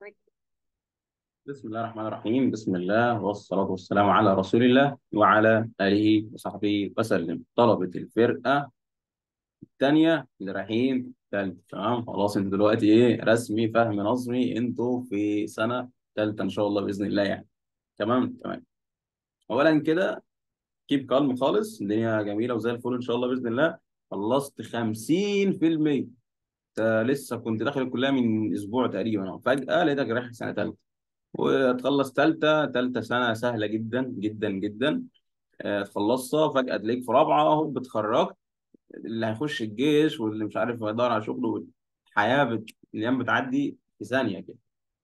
بسم الله الرحمن الرحيم بسم الله والصلاة والسلام على رسول الله وعلى آله وصحبه وسلم طلبة الفرقة الثانية اللي رايحين تالتة تمام خلاص انتوا دلوقتي ايه رسمي فهم نظمي انتوا في سنة تالتة ان شاء الله بإذن الله يعني تمام تمام أولا كده كيب كالم خالص الدنيا جميلة وزي الفل ان شاء الله بإذن الله خلصت 50% انت لسه كنت داخل الكلية من أسبوع تقريبا فجأة لقيتك رايح سنة تالتة وتخلص تالتة تالتة سنة سهلة جدا جدا جدا آه، تخلصها فجأة تلاقيك في رابعة اهو بتخرجت اللي هيخش الجيش واللي مش عارف يدور على شغله الحياة بت... الأيام بتعدي في ثانية كده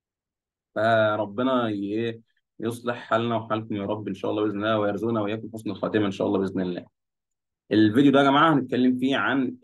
فربنا ي... يصلح حالنا وحالكم يا رب إن شاء الله بإذن الله ويرزقنا وإياكم حسن الخاتمة إن شاء الله بإذن الله. الفيديو ده يا جماعة هنتكلم فيه عن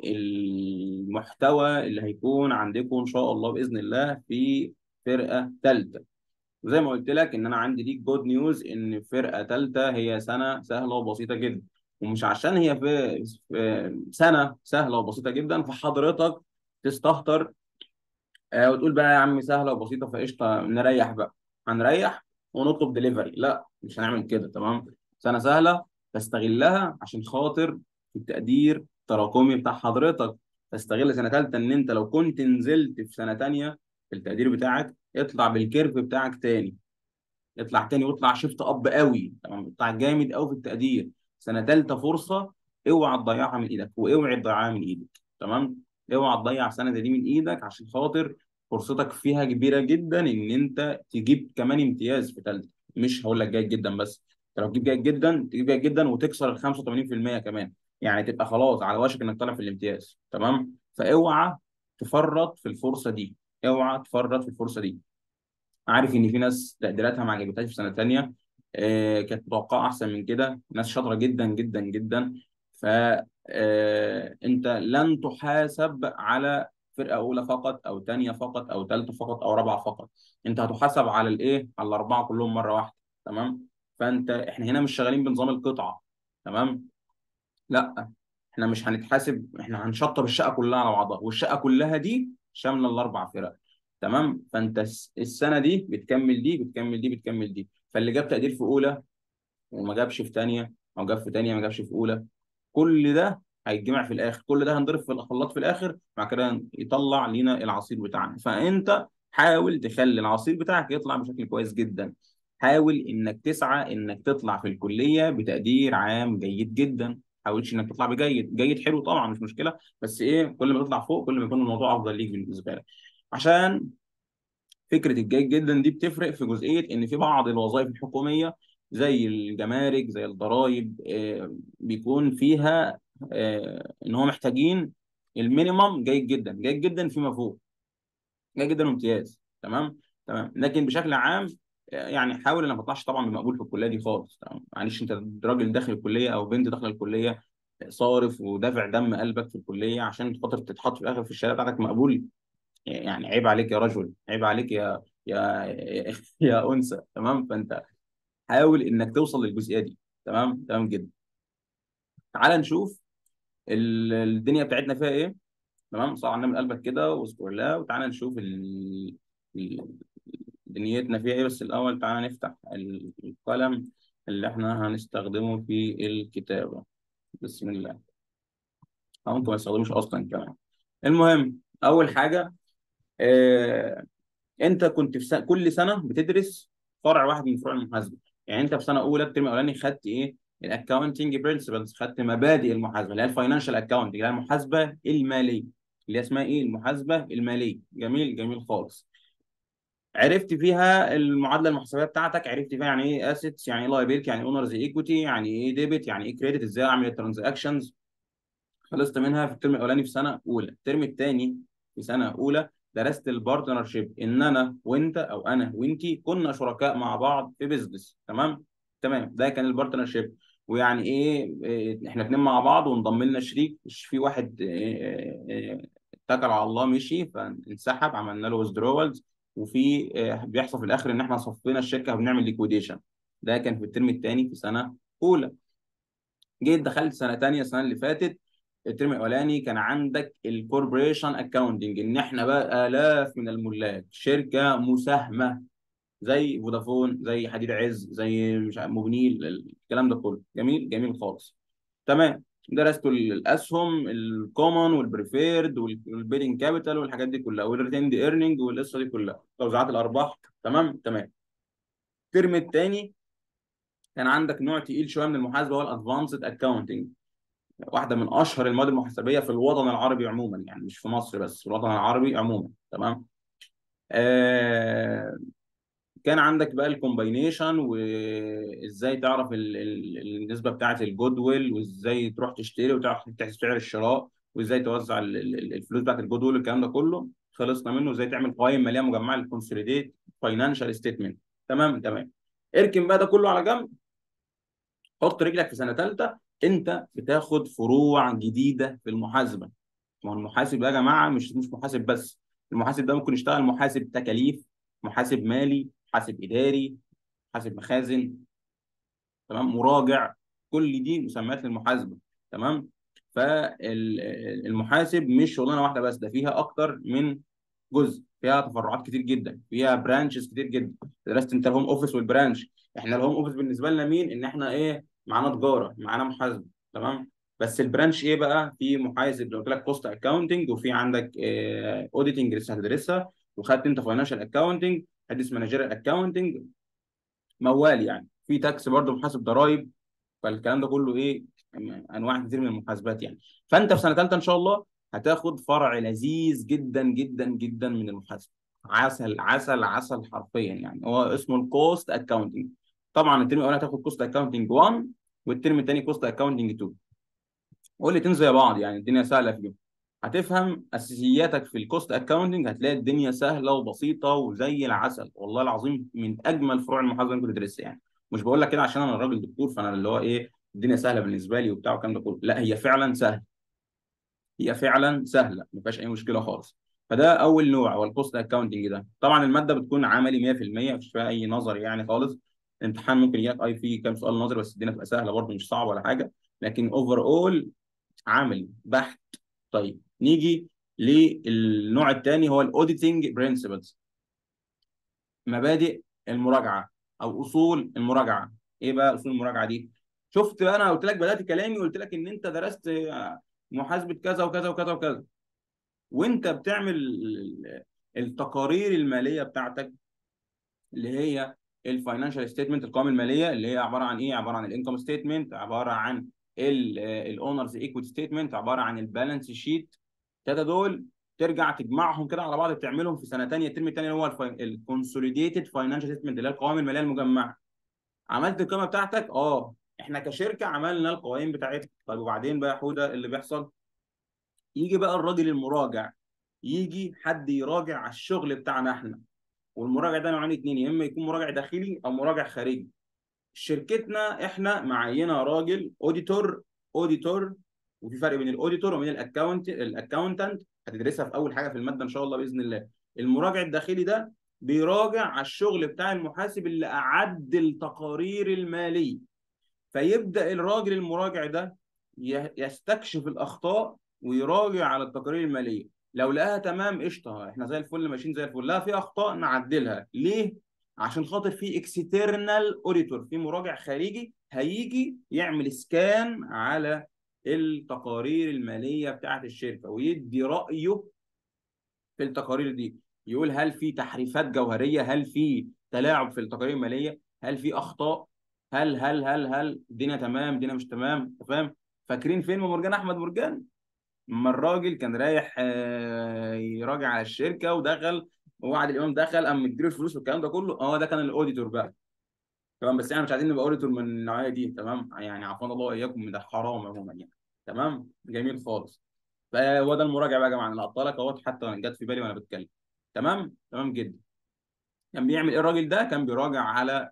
المحتوى اللي هيكون عندكم إن شاء الله بإذن الله في فرقة ثالثة. وزي ما قلت لك ان انا عندي ليك جود نيوز ان فرقه ثالثه هي سنه سهله وبسيطه جدا ومش عشان هي في في سنه سهله وبسيطه جدا فحضرتك تستهتر آه، وتقول بقى يا عم سهله وبسيطه فقشطه نريح بقى هنريح ونطلب دليفري لا مش هنعمل كده تمام سنه سهله تستغلها عشان خاطر التقدير التراكمي بتاع حضرتك تستغل سنه ثالثه ان انت لو كنت نزلت في سنه ثانيه في التقدير بتاعك اطلع بالكيرف بتاعك تاني اطلع تاني واطلع شيفت اب قوي تمام اطلع جامد قوي في التقدير سنه ثالثه فرصه اوعى تضيعها من ايدك واوعي تضيعها من ايدك تمام اوعى تضيع سنه زي دي من ايدك عشان خاطر فرصتك فيها كبيره جدا ان انت تجيب كمان امتياز في ثالثه مش هقول لك جيد جدا بس انت لو تجيب جيد جدا تجيب جيد جدا وتكسر ال 85% كمان يعني تبقى خلاص على وشك انك طالع في الامتياز تمام فاوعى تفرط في الفرصه دي اوعى تفرط في الفرصه دي عارف ان في ناس تقديراتها ما عجبتهاش في سنه ثانيه آه كانت متوقعه احسن من كده ناس شاطره جدا جدا جدا ف آه انت لن تحاسب على فرقه اولى فقط او ثانيه فقط او ثالثه فقط او رابعه فقط انت هتحاسب على الايه على الاربعه كلهم مره واحده تمام فانت احنا هنا مش شغالين بنظام القطعه تمام لا احنا مش هنتحاسب احنا هنشطب الشقه كلها على بعضها والشقه كلها دي شامله الاربع فرق تمام فانت السنه دي بتكمل دي بتكمل دي بتكمل دي فاللي جاب تقدير في اولى وما جابش في ثانيه او جاب في ثانيه ما جابش في اولى كل ده هيتجمع في الاخر كل ده هنضرب في الخلاط في الاخر مع كده يطلع لينا العصير بتاعنا فانت حاول تخلي العصير بتاعك يطلع بشكل كويس جدا حاول انك تسعى انك تطلع في الكليه بتقدير عام جيد جدا حاولش انك تطلع بجيد جيد حلو طبعا مش مشكله بس ايه كل ما تطلع فوق كل ما يكون الموضوع افضل ليك بالنسبه لك عشان فكره الجيد جدا دي بتفرق في جزئيه ان في بعض الوظائف الحكوميه زي الجمارك زي الضرائب آه بيكون فيها آه ان هو محتاجين المينيمم جيد جدا جيد جدا فيما فوق جيد جدا وامتياز تمام تمام لكن بشكل عام آه يعني حاول انك ما تطلعش طبعا بمقبول في الكليه دي خالص تمام معلش انت راجل داخل الكليه او بنت داخله الكليه صارف ودافع دم قلبك في الكليه عشان خاطر تتحط في الاخر في الشهاده بتاعتك مقبول يعني عيب عليك يا رجل عيب عليك يا يا يا انثى تمام فانت حاول انك توصل للجزئيه دي تمام تمام جدا تعال نشوف الدنيا بتاعتنا فيها ايه تمام صعب من قلبك كده واذكر الله وتعالى نشوف ال... دنيتنا فيها ايه بس الاول تعالى نفتح القلم اللي احنا هنستخدمه في الكتابه بسم الله او ممكن ما نستخدموش اصلا كمان المهم اول حاجه آه، انت كنت في سنة كل سنه بتدرس فرع واحد من فروع المحاسبه يعني انت في سنه اولى الترم الاولاني خدت ايه الاكونتنج برنسبلز خدت مبادئ المحاسبه اللي هي الفاينانشال اكونتنج اللي هي المحاسبه الماليه اللي اسمها ايه المحاسبه الماليه جميل جميل خالص عرفت فيها المعادله المحاسبيه بتاعتك عرفت فيها يعني ايه اسيتس يعني ايه لايبيلتي يعني اونرز ايكويتي يعني ايه ديبت يعني ايه كريدت ازاي اعمل الترانزاكشنز خلصت منها في الترم الاولاني في سنه اولى الترم الثاني في سنه اولى درست البارتنر شيب ان انا وانت او انا وانتي كنا شركاء مع بعض في بيزنس تمام تمام ده كان البارتنر شيب ويعني ايه, إيه احنا اتنين مع بعض وانضم لنا شريك مش في واحد إيه إيه اتكل على الله مشي فانسحب عملنا له ويزدرولز وفي بيحصل في الاخر ان احنا صفينا الشركه وبنعمل ليكويديشن ده كان في الترم الثاني في سنه اولى جيت دخلت سنه ثانيه السنه اللي فاتت الترم الاولاني كان عندك الكوربريشن اكاونتنج ان احنا بقى الاف من الملاك شركه مساهمه زي فودافون زي حديد عز زي مش عارف موبينيل الكلام ده كله جميل جميل خالص تمام درست الاسهم الكومن والبريفيرد والبيدنج كابيتال والحاجات دي كلها والريتيند ايرنينج والقصه دي كلها توزيعات الارباح تمام تمام الترم الثاني كان عندك نوع تقيل شويه من المحاسبه هو الادفانسد اكاونتنج واحده من اشهر المواد المحاسبيه في الوطن العربي عموما يعني مش في مصر بس في الوطن العربي عموما تمام آه كان عندك بقى الكومباينيشن وازاي تعرف ال ال النسبه بتاعه الجودويل وازاي تروح تشتري وتعرف تحسب سعر الشراء وازاي توزع ال ال الفلوس بتاعه الجودويل الكلام ده كله خلصنا منه ازاي تعمل قوائم ماليه مجمعه للكونسوليديت فاينانشال ستيتمنت تمام تمام اركن بقى ده كله على جنب حط رجلك في سنه ثالثه انت بتاخد فروع جديده في المحاسبه ما هو المحاسب يا جماعه مش مش محاسب بس المحاسب ده ممكن يشتغل محاسب تكاليف محاسب مالي محاسب اداري محاسب مخازن تمام مراجع كل دي مسميات للمحاسبه تمام فالمحاسب مش شغلانه واحده بس ده فيها اكتر من جزء فيها تفرعات كتير جدا فيها برانشز كتير جدا درست انت الهوم اوفيس والبرانش احنا الهوم اوفيس بالنسبه لنا مين ان احنا ايه معانا تجاره معانا محاسبه تمام بس البرانش ايه بقى في محاسب لو قلت لك كوست اكاونتنج وفي عندك اوديتنج لسه هتدرسها وخدت انت فاينانشال اكاونتنج حديث مانجيريال اكاونتنج موال يعني في تاكس برضه محاسب ضرائب فالكلام ده كله ايه انواع كتير من المحاسبات يعني فانت في سنه ثالثه ان شاء الله هتاخد فرع لذيذ جدا جدا جدا من المحاسبه عسل عسل عسل حرفيا يعني هو اسمه الكوست اكاونتنج طبعا الترم الاول هتاخد كوست اكاونتنج 1 والترم الثاني كوست اكاونتنج 2 والاثنين زي بعض يعني الدنيا سهله فيهم هتفهم اساسياتك في الكوست اكاونتنج هتلاقي الدنيا سهله وبسيطه وزي العسل والله العظيم من اجمل فروع المحاسبه اللي كنت تدرسها يعني مش بقول لك كده عشان انا راجل دكتور فانا اللي هو ايه الدنيا سهله بالنسبه لي وبتاع والكلام ده كله لا هي فعلا سهله هي فعلا سهله ما فيهاش اي مشكله خالص فده اول نوع هو الكوست اكاونتنج ده طبعا الماده بتكون عملي 100% مفيش فيها اي نظري يعني خالص الامتحان ممكن يجيلك اي في كام سؤال نظري بس الدنيا تبقى سهله برضه مش صعبه ولا حاجه لكن اوفر اول عملي بحت طيب نيجي للنوع الثاني هو الاوديتنج برنسبلز مبادئ المراجعه او اصول المراجعه ايه بقى اصول المراجعه دي شفت بقى انا قلت لك بدات كلامي وقلت لك ان انت درست محاسبه كذا وكذا وكذا وكذا وانت بتعمل التقارير الماليه بتاعتك اللي هي الفاينانشال ستيتمنت القوائم الماليه اللي هي عباره عن ايه عباره عن الانكم ستيتمنت عباره عن الاونرز ايكويتي ستيتمنت عباره عن البالانس شيت الثلاثه دول ترجع تجمعهم كده على بعض تعملهم في سنه ثانيه الترم الثاني اللي هو الكونسوليديتد فاينانشال ستيتمنت اللي هي القوائم الماليه المجمعه عملت القائمه بتاعتك اه احنا كشركه عملنا القوائم بتاعتنا طيب وبعدين بقى يا حوده اللي بيحصل يجي بقى الراجل المراجع يجي حد يراجع على الشغل بتاعنا احنا والمراجع ده نوعين اتنين يا اما يكون مراجع داخلي او مراجع خارجي شركتنا احنا معينه راجل اوديتور اوديتور وفي فرق بين الاوديتور وبين الاكونت الاكونتنت هتدرسها في اول حاجه في الماده ان شاء الله باذن الله المراجع الداخلي ده بيراجع على الشغل بتاع المحاسب اللي اعد التقارير الماليه فيبدا الراجل المراجع ده يستكشف الاخطاء ويراجع على التقارير الماليه لو لقاها تمام قشطه احنا زي الفل ماشيين زي الفل لا في اخطاء نعدلها ليه عشان خاطر في اكسترنال اوديتور في مراجع خارجي هيجي يعمل سكان على التقارير الماليه بتاعه الشركه ويدي رايه في التقارير دي يقول هل في تحريفات جوهريه هل في تلاعب في التقارير الماليه هل في اخطاء هل هل هل هل الدنيا تمام الدنيا مش تمام فاهم فاكرين فيلم مرجان احمد مرجان اما الراجل كان رايح يراجع على الشركه ودخل ووعد الامام دخل قام مديله الفلوس والكلام ده كله اه ده كان الاوديتور بقى تمام بس احنا مش عايزين نبقى اوديتور من النوعيه دي تمام يعني عافانا الله واياكم من ده حرام عموما يعني تمام جميل خالص فهو ده المراجع بقى يا جماعه انا لك اهوت حتى جت في بالي وانا بتكلم تمام تمام جدا كان بيعمل ايه الراجل ده كان بيراجع على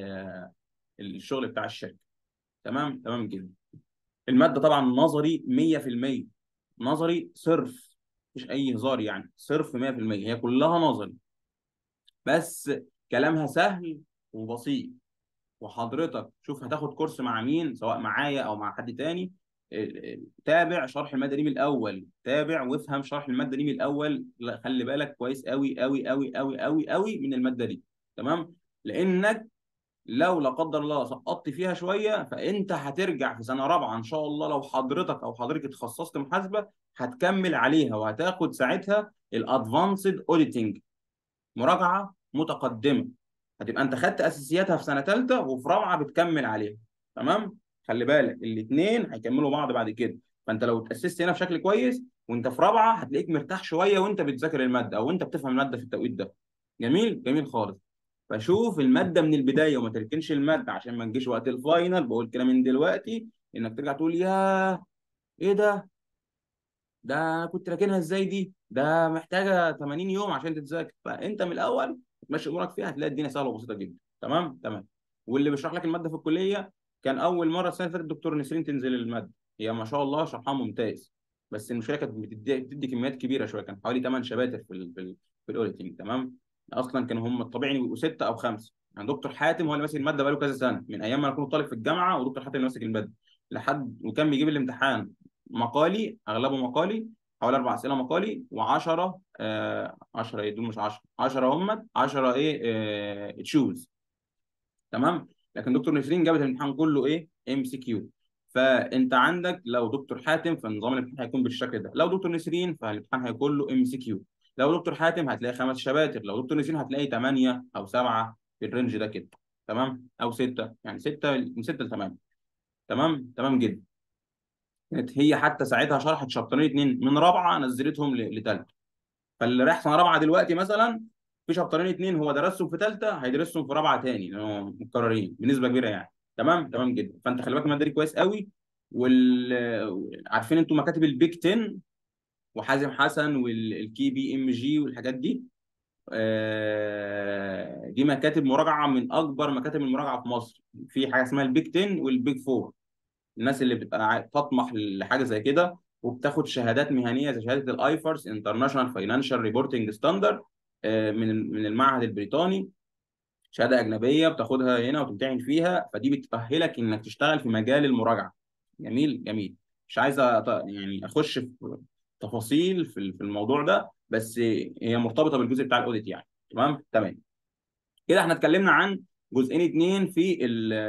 الشغل بتاع الشركه تمام تمام جدا الماده طبعا نظري 100% نظري صرف مفيش اي هزار يعني صرف 100% هي كلها نظري بس كلامها سهل وبسيط وحضرتك شوف هتاخد كورس مع مين سواء معايا او مع حد تاني تابع شرح الماده دي من الاول تابع وافهم شرح الماده دي من الاول لا خلي بالك كويس قوي قوي قوي قوي قوي قوي من الماده دي تمام لانك لو لا قدر الله سقطت فيها شويه فانت هترجع في سنه رابعه ان شاء الله لو حضرتك او حضرتك اتخصصت محاسبه هتكمل عليها وهتاخد ساعتها الادفانسد اوديتنج مراجعه متقدمه هتبقى انت خدت اساسياتها في سنه ثالثه وفي رابعه بتكمل عليها تمام خلي بالك الاثنين هيكملوا بعض بعد كده فانت لو اتاسست هنا بشكل كويس وانت في رابعه هتلاقيك مرتاح شويه وانت بتذاكر الماده او انت بتفهم الماده في التوقيت ده جميل جميل خالص فشوف الماده من البدايه وما تركنش الماده عشان ما تجيش وقت الفاينل بقول كده من دلوقتي انك ترجع تقول يا ايه ده ده كنت راكنها ازاي دي ده محتاجه 80 يوم عشان تتذاكر فانت من الاول تمشي امورك فيها هتلاقي الدنيا سهله وبسيطه جدا تمام تمام واللي بيشرح لك الماده في الكليه كان اول مره السنه اللي فاتت الدكتور نسرين تنزل الماده هي ما شاء الله شرحها ممتاز بس المشكله كانت بتدي, بتدي كميات كبيره شويه كان حوالي 8 شباتر في ال في, ال في الاوديتنج تمام اصلا كانوا هم الطبيعي يبقوا سته او خمسه يعني دكتور حاتم هو اللي ماسك الماده بقاله كذا سنه من ايام ما انا كنت طالب في الجامعه ودكتور حاتم اللي ماسك الماده لحد وكان بيجيب الامتحان مقالي اغلبه مقالي حوالي اربع اسئله مقالي و10 آه 10 ايه دول مش 10 10 هم 10 ايه آه تشوز تمام لكن دكتور نسرين جابت الامتحان كله ايه ام سي كيو فانت عندك لو دكتور حاتم فنظام الامتحان هيكون بالشكل ده لو دكتور نسرين فالامتحان هيكون له ام سي كيو لو دكتور حاتم هتلاقي خمس شباتر لو دكتور نسرين هتلاقي 8 او 7 في الرينج ده كده تمام او 6 يعني 6 من 6 ل 8 تمام تمام جدا كانت هي حتى ساعتها شرحت شابترين اثنين من رابعه نزلتهم لثالثه فاللي رايح سنه رابعه دلوقتي مثلا في شابترين اثنين هو درسهم في ثالثه هيدرسهم في رابعه ثاني لانهم متكررين بنسبه كبيره يعني تمام تمام جدا فانت خلي بالك الماده دي كويس قوي وال عارفين انتوا مكاتب البيك 10 وحازم حسن والكي بي ام جي والحاجات دي آه دي مكاتب مراجعه من اكبر مكاتب المراجعه في مصر في حاجه اسمها البيك 10 والبيك 4 الناس اللي بتبقى تطمح لحاجه زي كده وبتاخد شهادات مهنيه زي شهاده الايفرس انترناشونال فاينانشال ريبورتنج ستاندرد من من المعهد البريطاني شهاده اجنبيه بتاخدها هنا وتمتحن فيها فدي بتأهلك انك تشتغل في مجال المراجعه جميل جميل مش عايز يعني اخش في تفاصيل في الموضوع ده بس هي مرتبطه بالجزء بتاع الاوديت يعني تمام تمام كده احنا اتكلمنا عن جزئين اتنين في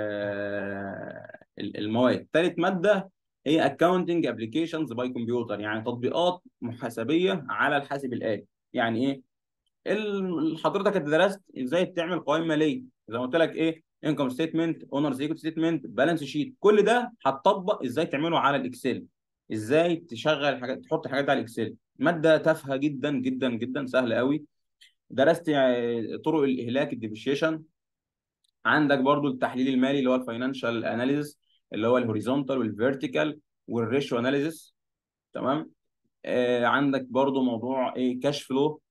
المواد ثالث ماده هي اكاونتنج ابلكيشنز باي كمبيوتر يعني تطبيقات محاسبيه على الحاسب الالي يعني ايه حضرتك درست ازاي تعمل قوائم ماليه زي ما قلت لك ايه انكم ستيتمنت اونرز ايكوتي ستيتمنت بالانس شيت كل ده هتطبق ازاي تعمله على الاكسل ازاي تشغل حاجات تحط حاجات على الاكسل ماده تافهه جدا جدا جدا سهله قوي درست طرق الاهلاك الديبريشيشن عندك برضو التحليل المالي اللي هو الفاينانشال اناليسيس اللي هو الهوريزونتال والفيرتيكال والريشيو اناليسيس تمام آه عندك برضو موضوع ايه كاش فلو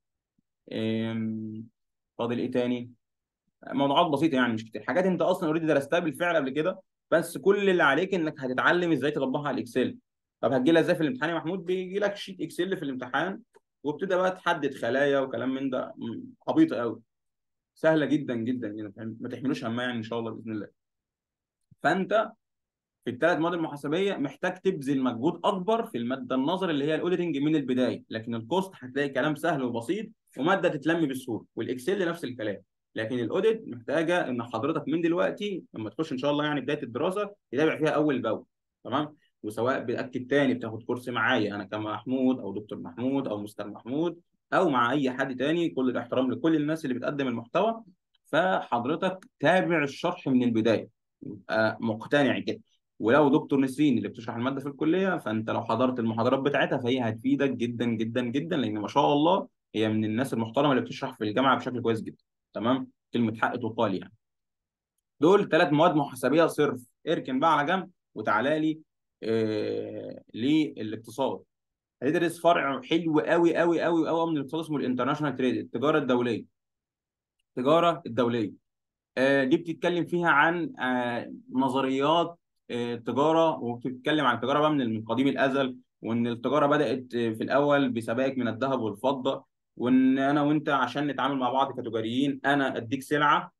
فاضل ايه تاني موضوعات بسيطه يعني مش كتير حاجات انت اصلا اوريدي درستها بالفعل قبل كده بس كل اللي عليك انك هتتعلم ازاي تطبقها على الاكسل طب هتجي لها ازاي في الامتحان يا محمود بيجي لك شيت اكسل في الامتحان وبتبدا بقى تحدد خلايا وكلام من ده عبيطه قوي سهله جدا جدا يعني ما تحملوش همها يعني ان شاء الله باذن الله فانت في الثلاث مواد المحاسبيه محتاج تبذل مجهود اكبر في الماده النظري اللي هي الاوديتنج من البدايه لكن الكوست هتلاقي كلام سهل وبسيط وماده تتلم بسهوله والاكسل نفس الكلام لكن الاوديت محتاجه ان حضرتك من دلوقتي لما تخش ان شاء الله يعني بدايه الدراسه تتابع فيها اول باول تمام وسواء باكد تاني بتاخد كورس معايا انا كمحمود او دكتور محمود او مستر محمود او مع اي حد تاني كل الاحترام لكل الناس اللي بتقدم المحتوى فحضرتك تابع الشرح من البدايه يبقى مقتنع كده ولو دكتور نسرين اللي بتشرح الماده في الكليه فانت لو حضرت المحاضرات بتاعتها فهي هتفيدك جدا جدا جدا لان ما شاء الله هي من الناس المحترمه اللي بتشرح في الجامعه بشكل كويس جدا تمام كلمه حق تقال يعني دول ثلاث مواد محاسبيه صرف اركن بقى على جنب وتعالى لي آه للاقتصاد هتدرس فرع حلو قوي قوي قوي قوي من الاقتصاد اسمه الانترناشونال تريد التجاره الدوليه التجاره الدوليه آه دي بتتكلم فيها عن آه نظريات التجاره وبتتكلم عن التجاره بقى من قديم الازل وان التجاره بدات في الاول بسبائك من الذهب والفضه وان انا وانت عشان نتعامل مع بعض كتجاريين انا اديك سلعه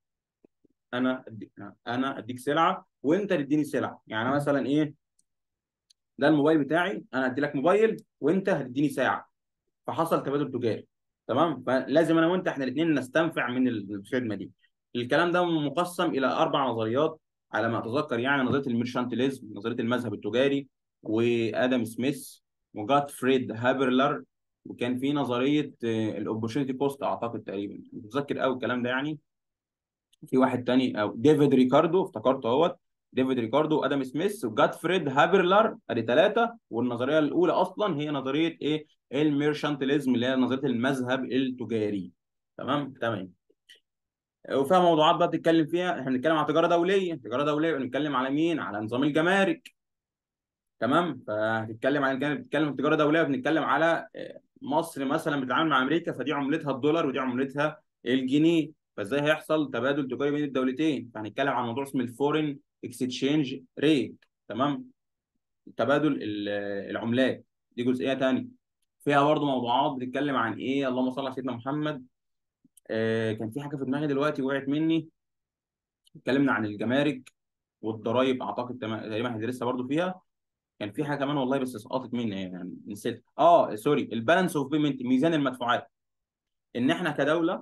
انا أديك انا اديك سلعه وانت تديني سلعه يعني مثلا ايه ده الموبايل بتاعي انا هدي لك موبايل وانت هتديني ساعه فحصل تبادل تجاري تمام فلازم انا وانت احنا الاثنين نستنفع من الخدمه دي الكلام ده مقسم الى اربع نظريات على ما اتذكر يعني نظريه الميرشانتيليزم نظريه المذهب التجاري وادم سميث وجاتفريد هابرلر وكان في نظريه الاوبورتونيتي كوست اعتقد تقريبا مش متذكر قوي الكلام ده يعني في واحد تاني او ديفيد ريكاردو افتكرته اهوت ديفيد ريكاردو وادم سميث وجاتفريد هابرلر ادي ثلاثه والنظريه الاولى اصلا هي نظريه ايه الميرشانتيليزم اللي هي نظريه المذهب التجاري تمام تمام وفيها موضوعات بقى بتتكلم فيها احنا بنتكلم على تجاره دوليه تجاره دوليه بنتكلم على مين على نظام الجمارك تمام فهتتكلم عن الجانب بتتكلم تجاره دوليه بنتكلم على مصر مثلا بتتعامل مع امريكا فدي عملتها الدولار ودي عملتها الجنيه فازاي هيحصل تبادل تجاري بين الدولتين فهنتكلم عن موضوع اسمه الفورين اكسشينج ريت تمام تبادل العملات دي جزئيه ثانيه فيها برضه موضوعات بتتكلم عن ايه اللهم صل على سيدنا محمد آه كان في حاجه في دماغي دلوقتي وقعت مني اتكلمنا عن الجمارك والضرايب اعتقد تقريبا هندرسها برضه فيها كان في حاجه كمان والله بس سقطت مني يعني نسيت اه سوري البالانس اوف بيمنت ميزان المدفوعات ان احنا كدوله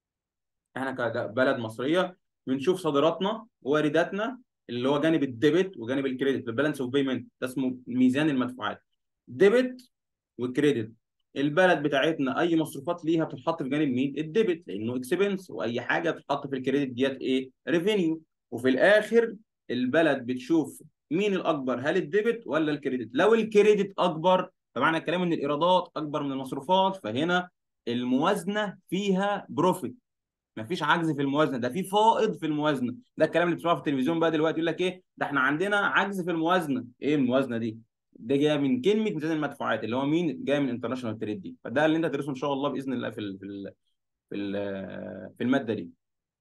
احنا كبلد مصريه بنشوف صادراتنا ووارداتنا اللي هو جانب الديبت وجانب الكريدت البالانس اوف بيمنت ده اسمه ميزان المدفوعات ديبت وكريدت البلد بتاعتنا اي مصروفات ليها بتتحط في جانب مين الديبت لانه اكسبنس واي حاجه بتتحط في الكريدت ديت ايه ريفينيو وفي الاخر البلد بتشوف مين الاكبر هل الديبت ولا الكريدت لو الكريدت اكبر فمعنى الكلام ان الايرادات اكبر من المصروفات فهنا الموازنه فيها بروفيت مفيش عجز في الموازنه ده في فائض في الموازنه ده الكلام اللي بتسمعه في التلفزيون بقى دلوقتي يقول لك ايه ده احنا عندنا عجز في الموازنه ايه الموازنه دي ده جايه من كلمه ميزان المدفوعات اللي هو مين جاي من انترناشونال تريد دي فده اللي انت هتدرسه ان شاء الله باذن الله في ال في ال في ال في الماده دي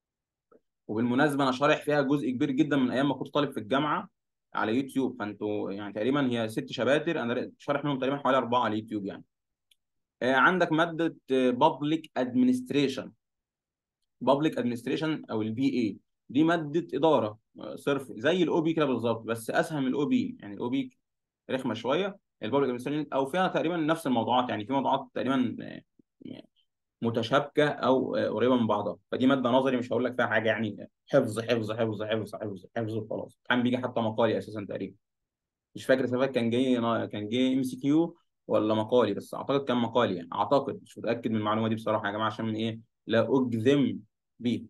وبالمناسبه انا شارح فيها جزء كبير جدا من ايام ما كنت طالب في الجامعه على يوتيوب فانتوا يعني تقريبا هي ست شباتر انا شارح منهم تقريبا حوالي اربعه على يوتيوب يعني آه عندك ماده بابليك ادمنستريشن بابليك ادمنستريشن او البي اي دي ماده اداره صرف زي الاو بي كده بالظبط بس اسهل من الاو بي يعني الاو بي رخمه شويه البابليك ادمنستريشن او فيها تقريبا نفس الموضوعات يعني في موضوعات تقريبا متشابكه او قريبه من بعضها فدي ماده نظري مش هقول لك فيها حاجه يعني حفظ حفظ حفظ حفظ حفظ حفظ وخلاص كان بيجي حتى مقالي اساسا تقريبا مش فاكر سفاك كان جاي كان جاي ام سي كيو ولا مقالي بس اعتقد كان مقالي يعني اعتقد مش متاكد من المعلومه دي بصراحه يا جماعه عشان من ايه لا اجزم بيه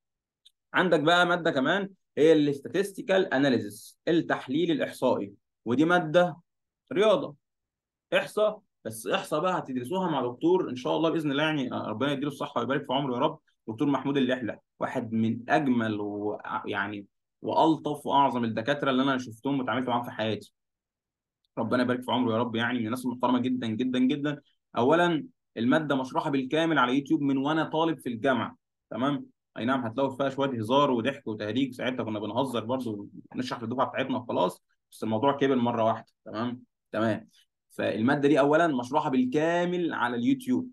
عندك بقى ماده كمان هي الاستاتستيكال اناليسيس التحليل الاحصائي ودي ماده رياضه احصاء بس احصاء بقى هتدرسوها مع دكتور ان شاء الله باذن الله يعني ربنا يديله الصحه ويبارك في عمره يا رب دكتور محمود اللحله واحد من اجمل ويعني والطف واعظم الدكاتره اللي انا شفتهم وتعاملت معاهم في حياتي ربنا يبارك في عمره يا رب يعني من الناس المحترمه جدا جدا جدا اولا الماده مشروحه بالكامل على يوتيوب من وانا طالب في الجامعه تمام اي نعم هتلاقوا فيها شويه هزار وضحك وتهريج ساعتها كنا بنهزر برضه نشرح للدفعه بتاعتنا وخلاص بس الموضوع كبر مره واحده تمام تمام فالماده دي اولا مشروحه بالكامل على اليوتيوب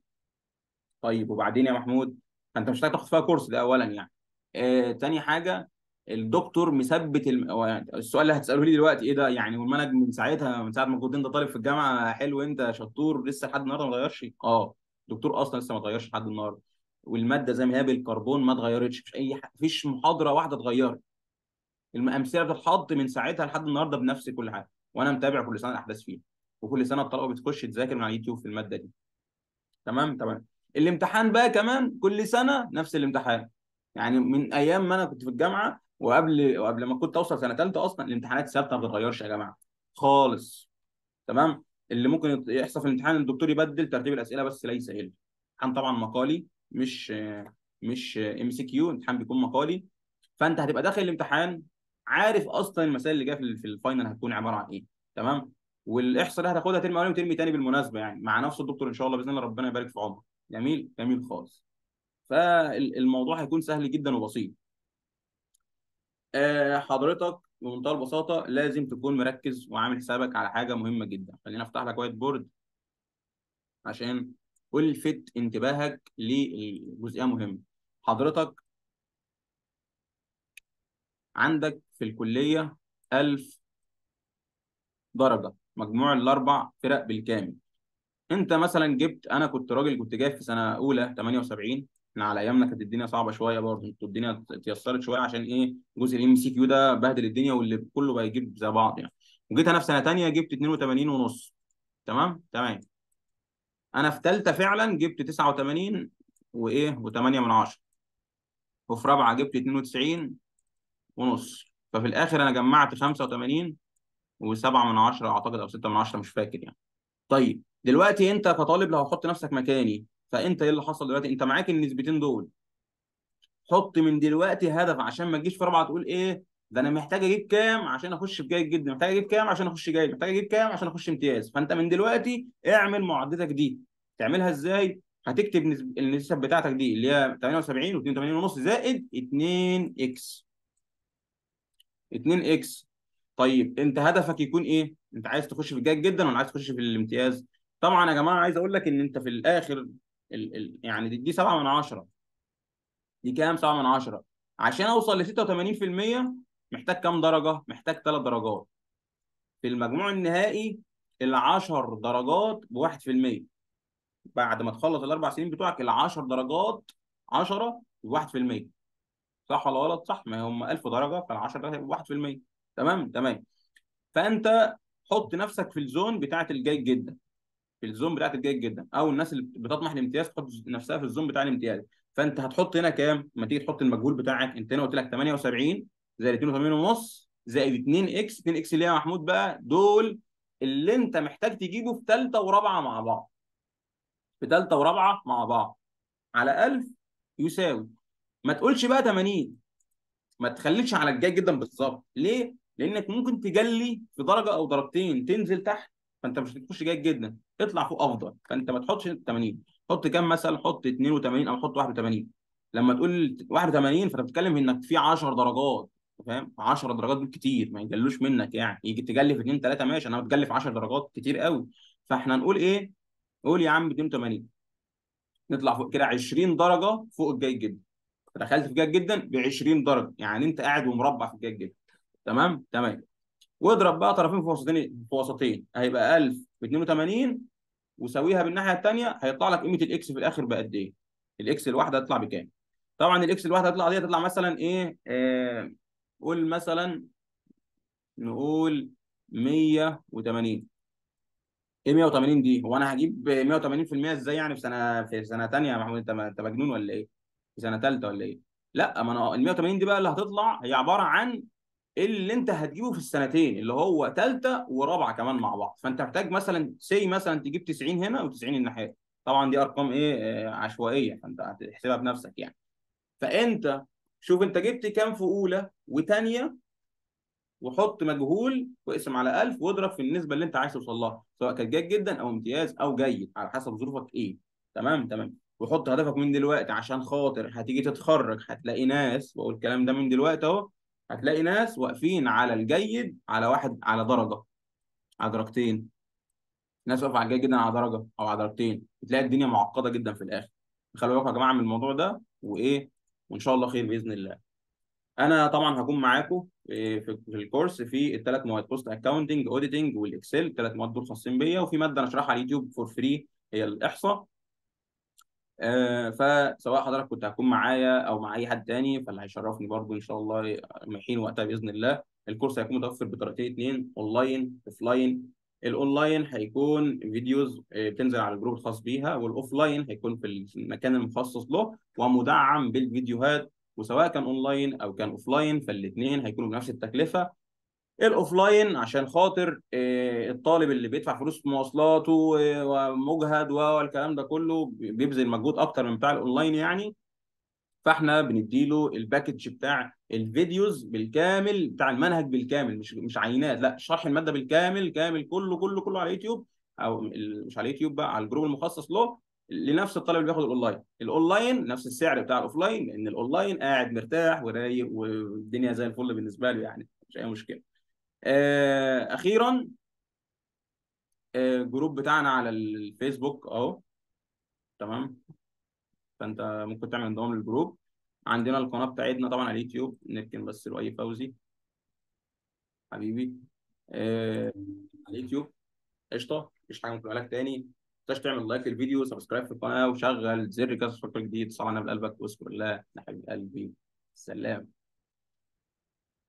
طيب وبعدين يا محمود فانت مش محتاج تاخد فيها كورس ده اولا يعني آه تاني حاجه الدكتور مثبت الم... يعني السؤال اللي هتساله لي دلوقتي ايه ده يعني والمنهج من ساعتها من ساعه ما كنت انت طالب في الجامعه حلو انت شطور لسه لحد النهارده ما اتغيرش اه الدكتور اصلا لسه ما اتغيرش لحد النهارده والماده زي ما هي بالكربون ما اتغيرتش مش اي ح... فيش محاضره واحده اتغيرت الامثله بتتحط من ساعتها لحد النهارده بنفس كل حاجه وانا متابع كل سنه الاحداث فيها وكل سنه الطلبه بتخش تذاكر من على اليوتيوب في الماده دي تمام تمام الامتحان بقى كمان كل سنه نفس الامتحان يعني من ايام ما انا كنت في الجامعه وقبل وقبل ما كنت اوصل سنه ثالثه اصلا الامتحانات ثابته ما بتتغيرش يا جماعه خالص تمام اللي ممكن يحصل في الامتحان الدكتور يبدل ترتيب الاسئله بس ليس الا امتحان طبعا مقالي مش مش ام سي كيو امتحان بيكون مقالي فانت هتبقى داخل الامتحان عارف اصلا المسائل اللي جايه في الفاينل هتكون عباره عن ايه تمام والاحصاء دي هتاخدها ترم اولاني وترم تاني بالمناسبه يعني مع نفس الدكتور ان شاء الله باذن الله ربنا يبارك في عمره جميل جميل خالص فالموضوع هيكون سهل جدا وبسيط أه حضرتك بمنتهى البساطه لازم تكون مركز وعامل حسابك على حاجه مهمه جدا خلينا افتح لك وايت بورد عشان الفت انتباهك لجزئيه مهمه حضرتك عندك في الكليه 1000 درجه مجموع الاربع فرق بالكامل انت مثلا جبت انا كنت راجل كنت جايب في سنه اولى 78 احنا على ايامنا كانت الدنيا صعبه شويه برضه انتوا الدنيا اتيسرت شويه عشان ايه جزء الام سي كيو ده بهدل الدنيا واللي كله بقى يجيب زي بعض يعني وجيت انا في سنه ثانيه جبت 82 ونص تمام تمام انا في ثالثه فعلا جبت 89 وايه و8 من 10 وفي رابعه جبت 92 ونص ففي الاخر انا جمعت 85 و7 من 10 اعتقد او 6 من 10 مش فاكر يعني طيب دلوقتي انت كطالب لو هتحط نفسك مكاني فانت ايه اللي حصل دلوقتي انت معاك النسبتين دول حط من دلوقتي هدف عشان ما تجيش في رابعه تقول ايه ده انا محتاج اجيب كام عشان اخش في جيد جدا محتاج اجيب كام عشان اخش جيد محتاج اجيب كام عشان اخش امتياز فانت من دلوقتي اعمل معدتك دي تعملها ازاي هتكتب نسب... النسب بتاعتك دي اللي هي 78 و82 ونص زائد 2 اكس 2 اكس طيب انت هدفك يكون ايه انت عايز تخش في الجيد جدا ولا عايز تخش في الامتياز طبعا يا جماعه عايز اقول لك ان انت في الاخر ال... ال... يعني دي, دي 7 من 10 دي كام 7 من 10 عشان اوصل ل 86% محتاج كام درجه محتاج 3 درجات في المجموع النهائي ال 10 درجات ب 1% بعد ما تخلص الاربع سنين بتوعك ال 10 درجات 10 ب 1% صح ولا غلط صح ما هم 1000 درجه فال 10 ده هيبقى 1% تمام تمام فانت حط نفسك في الزون بتاعه الجيد جدا في الزون بتاعه الجيد جدا او الناس اللي بتطمح للامتياز تحط نفسها في الزون بتاع الامتياز فانت هتحط هنا كام لما تيجي تحط المجهول بتاعك انت هنا قلت لك 78 زائد 82 ونص زائد 2 اكس 2 اكس اللي هي يا محمود بقى دول اللي انت محتاج تجيبه في ثالثه ورابعه مع بعض في ثالثه ورابعه مع بعض على 1000 يساوي ما تقولش بقى 80 ما تخليكش على الجاي جدا بالظبط ليه؟ لانك ممكن تجلي في درجه او درجتين تنزل تحت فانت مش هتخش جيد جدا اطلع فوق افضل فانت ما تحطش 80 حط كام مثلا حط 82 او حط 81 لما تقول 81 فانت بتتكلم انك في 10 درجات فاهم 10 درجات دول كتير ما يجلوش منك يعني يجي تجلي في 2 3 ماشي انا بتجلي في 10 درجات كتير قوي فاحنا نقول ايه قول يا عم 82 نطلع فوق كده 20 درجه فوق الجيد جدا دخلت في جيد جدا ب 20 درجه يعني انت قاعد ومربع في الجيد جدا تمام تمام واضرب بقى طرفين في وسطين في وسطين هيبقى 1000 ب 82 وساويها بالناحيه الثانيه هيطلع لك قيمه الاكس في الاخر بقد ايه الاكس الواحده هتطلع بكام طبعا الاكس الواحده هتطلع دي هتطلع مثلا ايه آه قول مثلا نقول 180 ايه 180 دي هو انا هجيب 180% ازاي يعني في سنه في سنه ثانيه يا محمود انت انت مجنون ولا ايه في سنه ثالثه ولا ايه لا ما انا ال 180 دي بقى اللي هتطلع هي عباره عن اللي انت هتجيبه في السنتين اللي هو ثالثه ورابعه كمان مع بعض فانت محتاج مثلا سي مثلا تجيب 90 هنا و90 الناحيه طبعا دي ارقام ايه آه عشوائيه فانت هتحسبها بنفسك يعني فانت شوف انت جبت كام في اولى وثانيه وحط مجهول واقسم على 1000 واضرب في النسبه اللي انت عايز توصل لها سواء كانت جيد جدا او امتياز او جيد على حسب ظروفك ايه تمام تمام وحط هدفك من دلوقتي عشان خاطر هتيجي تتخرج هتلاقي ناس واقول الكلام ده من دلوقتي اهو هتلاقي ناس واقفين على الجيد على واحد على درجه على درجتين ناس واقفه على الجيد جدا على درجه او على درجتين بتلاقي الدنيا معقده جدا في الاخر خلوا بالكم يا جماعه من الموضوع ده وايه وان شاء الله خير باذن الله انا طبعا هكون معاكم في الكورس في الثلاث مواد بوست اكاونتنج اوديتنج والاكسل الثلاث مواد دول خاصين بيا وفي ماده انا اشرحها على اليوتيوب فور فري هي الاحصاء آه فسواء حضرتك كنت هتكون معايا او مع اي حد تاني فاللي هيشرفني برضو ان شاء الله حين وقتها باذن الله الكورس هيكون متوفر بطريقتين اثنين اونلاين اوفلاين الاونلاين هيكون فيديوز بتنزل على الجروب الخاص بيها والاوفلاين هيكون في المكان المخصص له ومدعم بالفيديوهات وسواء كان اونلاين او كان اوفلاين فالاثنين هيكونوا بنفس التكلفه الاوفلاين عشان خاطر الطالب اللي بيدفع فلوس في مواصلاته ومجهد والكلام ده كله بيبذل مجهود اكتر من بتاع الاونلاين يعني فاحنا بنديله الباكج بتاع الفيديوز بالكامل بتاع المنهج بالكامل مش مش عينات لا شرح الماده بالكامل كامل كله كله كله على اليوتيوب او مش على اليوتيوب بقى على الجروب المخصص له لنفس الطالب اللي بياخد الاونلاين الاونلاين نفس السعر بتاع الاوفلاين لان الاونلاين قاعد مرتاح ورايق والدنيا زي الفل بالنسبه له يعني مش اي مشكله آه اخيرا آه الجروب بتاعنا على الفيسبوك اهو تمام فانت ممكن تعمل انضمام للجروب عندنا القناه بتاعتنا طبعا على اليوتيوب نركن بس لؤي فوزي حبيبي آه على اليوتيوب قشطه مفيش حاجه ممكن لك تاني ما تنساش تعمل لايك للفيديو سبسكرايب في القناه وشغل زر جرس الفقره الجديد صلى على النبي قلبك واذكر الله يا حبيب قلبي سلام